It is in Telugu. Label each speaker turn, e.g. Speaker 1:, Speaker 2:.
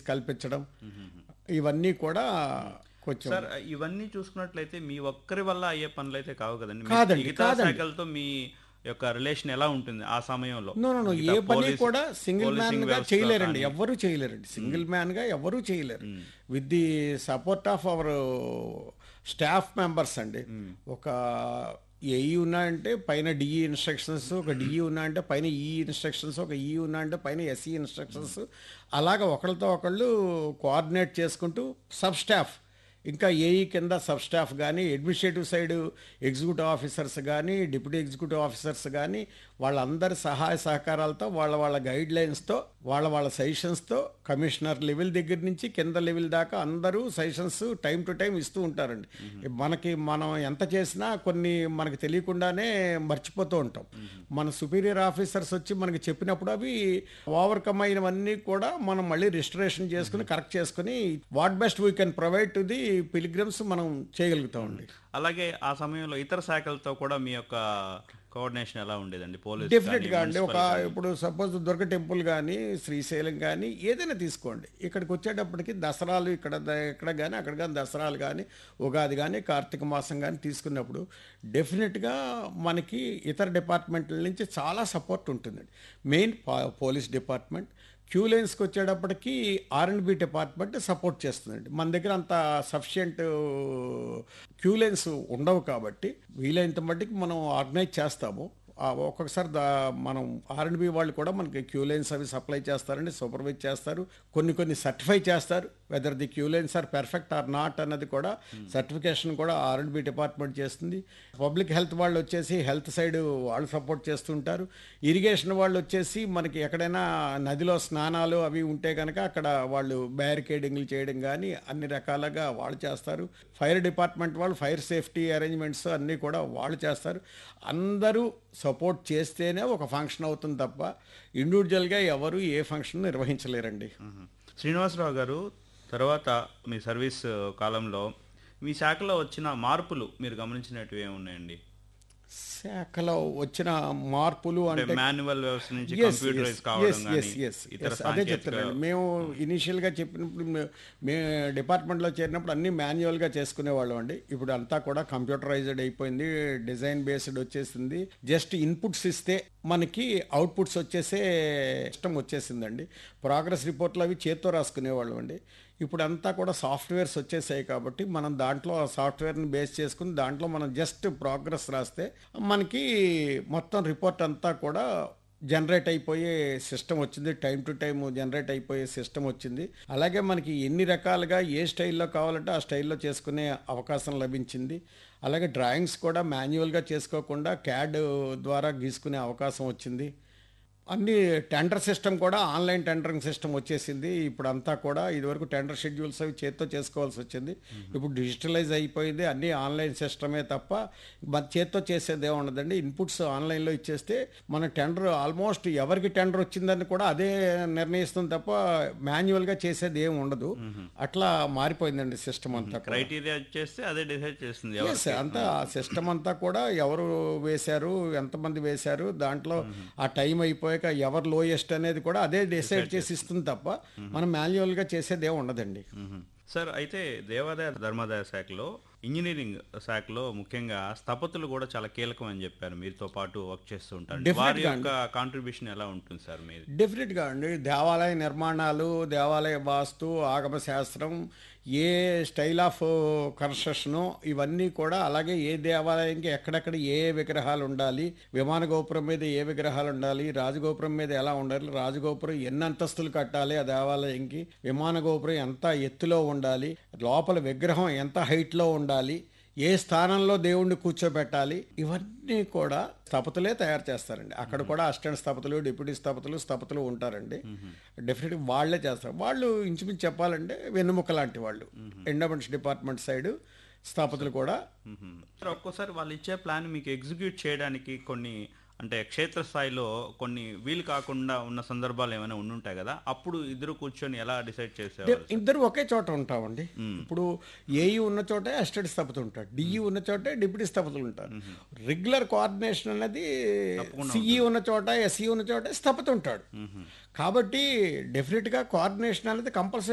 Speaker 1: కల్పించడం ఇవన్నీ కూడా కొంచెం
Speaker 2: సార్ ఇవన్నీ చూసుకున్నట్లయితే మీ ఒక్కరి వల్ల అయ్యే పనులు అయితే కావు కదండి మీ
Speaker 1: కాదండి,
Speaker 2: మిగతా
Speaker 1: కాదండి.
Speaker 2: శాఖలతో మీ యొక్క రిలేషన్ ఎలా ఉంటుంది ఆ సమయంలో
Speaker 1: నో నో నో
Speaker 2: మిగతా
Speaker 1: ఏ పని
Speaker 2: పోలీస్-
Speaker 1: కూడా సింగిల్ మ్యాన్
Speaker 2: పోలీసింగ్
Speaker 1: గా
Speaker 2: వ్యవస్థ
Speaker 1: చేయలేరండి
Speaker 2: కానీ.
Speaker 1: ఎవ్వరూ చేయలేరండి సింగిల్ మ్యాన్ గా ఎవరూ చేయలేరు with the support of our staff members అండి ఒక ఏఈ ఉన్నా అంటే పైన డిఈ ఇన్స్ట్రక్షన్స్ ఒక డిఈ ఉన్నా అంటే పైన ఈ ఇన్స్ట్రక్షన్స్ ఒక ఈ ఉన్నా అంటే పైన ఎస్ఈ ఇన్స్ట్రక్షన్స్ అలాగ ఒకళ్ళతో ఒకళ్ళు కోఆర్డినేట్ చేసుకుంటూ సబ్ స్టాఫ్ ఇంకా ఏఈ కింద సబ్ స్టాఫ్ కానీ అడ్మినిస్ట్రేటివ్ సైడ్ ఎగ్జిక్యూటివ్ ఆఫీసర్స్ కానీ డిప్యూటీ ఎగ్జిక్యూటివ్ ఆఫీసర్స్ కానీ వాళ్ళందరి సహాయ సహకారాలతో వాళ్ళ వాళ్ళ గైడ్ లైన్స్తో వాళ్ళ వాళ్ళ సజెషన్స్తో కమిషనర్ లెవెల్ దగ్గర నుంచి కింద లెవెల్ దాకా అందరూ సజెషన్స్ టైం టు టైం ఇస్తూ ఉంటారండి మనకి మనం ఎంత చేసినా కొన్ని మనకి తెలియకుండానే మర్చిపోతూ ఉంటాం మన సుపీరియర్ ఆఫీసర్స్ వచ్చి మనకి చెప్పినప్పుడు అవి ఓవర్కమ్ అయినవన్నీ కూడా మనం మళ్ళీ రిజిస్ట్రేషన్ చేసుకుని కరెక్ట్ చేసుకుని what best we can provide to the pilgrims మనం చేయగలుగుతామండి
Speaker 2: అలాగే ఆ సమయంలో ఇతర శాఖలతో కూడా మీ యొక్క కోఆర్డినేషన్ ఎలా ఉండేదండి పోలీస్
Speaker 1: డెఫినెట్ గా అండి ఒక ఇప్పుడు సపోజ్ దుర్గ టెంపుల్ కానీ శ్రీశైలం కానీ ఏదైనా తీసుకోండి ఇక్కడికి వచ్చేటప్పటికి దసరాలు ఇక్కడ ద- ఇక్కడ కానీ అక్కడ కానీ దసరాలు కానీ ఉగాది కానీ కార్తీక మాసం కానీ తీసుకున్నప్పుడు డెఫినెట్గా మనకి ఇతర డిపార్ట్మెంట్ల నుంచి చాలా సపోర్ట్ ఉంటుందండి మెయిన్ పోలీస్ డిపార్ట్మెంట్ క్యూ లైన్స్కి వచ్చేటప్పటికి R and B department support చేస్తుందండి మన దగ్గర అంత సఫిషియంట్ క్యూ లైన్స్ ఉండవు కాబట్టి వీలైనంత మట్టికి మనం ఆర్గనైజ్ చేస్తాము ఆ ఒక్కొక్కసారి దా మనం ఆర్ అండ్ బి వాళ్ళు కూడా మనకి క్యూ లైన్స్ అవి సప్లై చేస్తారండి సూపర్వైజ్ చేస్తారు కొన్ని కొన్ని సర్టిఫై చేస్తారు whether the queue lines are perfect or not అన్నది కూడా సర్టిఫికేషన్ కూడా ఆర్ అండ్ బి డిపార్ట్మెంట్ చేస్తుంది పబ్లిక్ హెల్త్ వాళ్ళు వచ్చేసి హెల్త్ సైడ్ వాళ్ళు సపోర్ట్ చేస్తుంటారు ఇరిగేషన్ వాళ్ళు వచ్చేసి మనకి ఎక్కడైనా నదిలో స్నానాలు అవి ఉంటే కనుక అక్కడ వాళ్ళు బ్యారికేడింగ్లు చేయడం కానీ అన్ని రకాలుగా వాళ్ళు చేస్తారు ఫైర్ డిపార్ట్మెంట్ వాళ్ళు ఫైర్ సేఫ్టీ అరేంజ్మెంట్స్ అన్నీ కూడా వాళ్ళు చేస్తారు అందరూ సపోర్ట్ చేస్తేనే ఒక ఫంక్షన్ అవుతుంది తప్ప ఇండివిజువల్గా ఎవరు ఏ ఫంక్షన్ నిర్వహించలేరండి
Speaker 2: శ్రీనివాసరావు గారు తర్వాత మీ సర్వీస్ కాలంలో మీ శాఖలో వచ్చిన మార్పులు మీరు గమనించినట్టు ఏమున్నాయండి
Speaker 1: శాఖలో వచ్చిన మార్పులు
Speaker 2: అంటే
Speaker 1: అంటే
Speaker 2: మాన్యువల్ వ్యవస్థ నుంచి
Speaker 1: Yes,
Speaker 2: కంప్యూటరైజ్
Speaker 1: yes,
Speaker 2: కావడం
Speaker 1: yes, yes,
Speaker 2: కానీ
Speaker 1: yes,
Speaker 2: ఇతర
Speaker 1: yes. అదే
Speaker 2: సాంకేతిక
Speaker 1: చెప్తున్నాను మేము ఇనీషియల్గా చెప్పినప్పుడు మే- మే డిపార్ట్మెంట్లో చేరినప్పుడు అన్ని మాన్యువల్గా చేసుకునేవాళ్ళం అండి ఇప్పుడు అంతా కూడా కంప్యూటరైజ్డ్ అయిపోయింది డిజైన్ బేస్డ్ వచ్చేసింది జస్ట్ ఇన్పుట్స్ ఇస్తే మనకి అవుట్పుట్స్ వచ్చేసే సిస్టమ్ వచ్చేసిందండి ప్రోగ్రెస్ రిపోర్ట్లు అవి చేత్తో రాసుకునేవాళ్ళం అండి ఇప్పుడు అంతా కూడా సాఫ్ట్వేర్స్ వచ్చేసాయి కాబట్టి మనం దాంట్లో ఆ సాఫ్ట్వేర్ని బేస్ చేసుకుని దాంట్లో మనం జస్ట్ ప్రోగ్రెస్ రాస్తే మనకి మొత్తం రిపోర్ట్ అంతా కూడా జనరేట్ అయిపోయే సిస్టమ్ వచ్చింది టైం టు టైం జనరేట్ అయిపోయే సిస్టమ్ వచ్చింది అలాగే మనకి ఎన్ని రకాలుగా ఏ స్టైల్లో కావాలంటే ఆ స్టైల్లో చేసుకునే అవకాశం లభించింది అలాగే డ్రాయింగ్స్ కూడా మాన్యువల్గా చేసుకోకుండా క్యాడ్ ద్వారా గీసుకునే అవకాశం వచ్చింది అన్ని టెండర్ సిస్టమ్ కూడా ఆన్లైన్ టెండరింగ్ సిస్టమ్ వచ్చేసింది ఇప్పుడు అంతా కూడా ఇదివరకు టెండర్ షెడ్యూల్స్ అవి చేత్తో చేసుకోవాల్సి వచ్చింది ఇప్పుడు డిజిటలైజ్ అయిపోయింది అన్నీ ఆన్లైన్ సిస్టమే తప్ప మన చేత్తో చేసేది ఏమి ఉండదండి ఇన్పుట్స్ ఆన్లైన్లో ఇచ్చేస్తే మన టెండర్ ఆల్మోస్ట్ ఎవరికి టెండర్ వచ్చిందని కూడా అదే నిర్ణయిస్తుంది తప్ప మాన్యువల్గా చేసేది ఏమి ఉండదు అట్లా మారిపోయిందండి సిస్టమ్ అంతా కూడా.
Speaker 2: క్రైటీరియా చేస్తే అదే డిసైడ్ చేస్తుంది
Speaker 1: Yes, అంతా ఆ సిస్టమ్ అంతా కూడా ఎవరు వేశారు ఎంతమంది వేశారు దాంట్లో ఆ టైం అయిపోయాక ఎవరు లోయెస్ట్ అనేది కూడా అదే డిసైడ్ చేసి ఇస్తుంది తప్ప మనం మాన్యువల్గా చేసేది ఏమి ఉండదండి
Speaker 2: మ్మ్. సార్ అయితే దేవాదాయ ధర్మాదాయ శాఖలో ఇంజనీరింగ్ శాఖలో ముఖ్యంగా స్థపతులు కూడా చాలా కీలకం అని చెప్పారు మీతో పాటు వర్క్ చేస్తూ ఉంటారు
Speaker 1: Definitely
Speaker 2: వారి
Speaker 1: గా
Speaker 2: యొక్క కాంట్రిబ్యూషన్ ఎలా ఉంటుంది సార్ మీది
Speaker 1: డెఫినెట్గా అండి దేవాలయ నిర్మాణాలు దేవాలయ వాస్తు ఆగమ శాస్త్రం ఏ స్టైల్ ఆఫ్ కన్స్ట్రక్షను ఇవన్నీ కూడా అలాగే ఏ దేవాలయంకి ఎక్కడెక్కడ ఏ ఏ విగ్రహాలు ఉండాలి విమాన గోపురం మీద ఏ విగ్రహాలు ఉండాలి రాజగోపురం మీద ఎలా ఉండాలి రాజగోపురం ఎన్ని అంతస్తులు కట్టాలి ఆ దేవాలయంకి విమాన గోపురం ఎంత ఎత్తులో ఉండాలి లోపల విగ్రహం ఎంత హైట్లో ఉండాలి ఏ స్థానంలో దేవుణ్ణి కూర్చోబెట్టాలి ఇవన్నీ కూడా స్థపతులే తయారు చేస్తారండి అక్కడ కూడా అసిస్టెంట్ స్థపతులు డిప్యూటీ స్థపతులు స్థపతులు ఉంటారండి డెఫినెట్గా వాళ్ళే చేస్తారు వాళ్ళు ఇంచుమించు చెప్పాలంటే వెన్నుముక లాంటి వాళ్ళు ఎండోమెంట్స్ డిపార్ట్మెంట్ సైడ్ స్థపతులు కూడా
Speaker 2: మ్మ్. సార్ ఒక్కోసారి వాళ్ళు ఇచ్చే ప్లాన్ మీకు ఎగ్జిక్యూట్ చేయడానికి కొన్ని అంటే క్షేత్రస్థాయిలో కొన్ని వీలు కాకుండా ఉన్న సందర్భాలు ఏమైనా ఉండుంటాయి కదా అప్పుడు ఇద్దరు కూర్చొని ఎలా డిసైడ్ చేసేవారు
Speaker 1: ఇద్దరు ఒకే చోట ఉంటామండి ఇప్పుడు ఏఈ ఉన్న చోటే అసిస్టెంట్ స్థపతి ఉంటాడు డిఈ ఉన్న చోటే డిప్యూటీ స్థపతులు ఉంటారు రెగ్యులర్ కోఆర్డినేషన్ అనేది సిఈ ఉన్న చోట ఎస్ఈ ఉన్న చోట స్థపతి ఉంటాడు కాబట్టి డెఫినెట్గా కోఆర్డినేషన్ అనేది కంపల్సరీ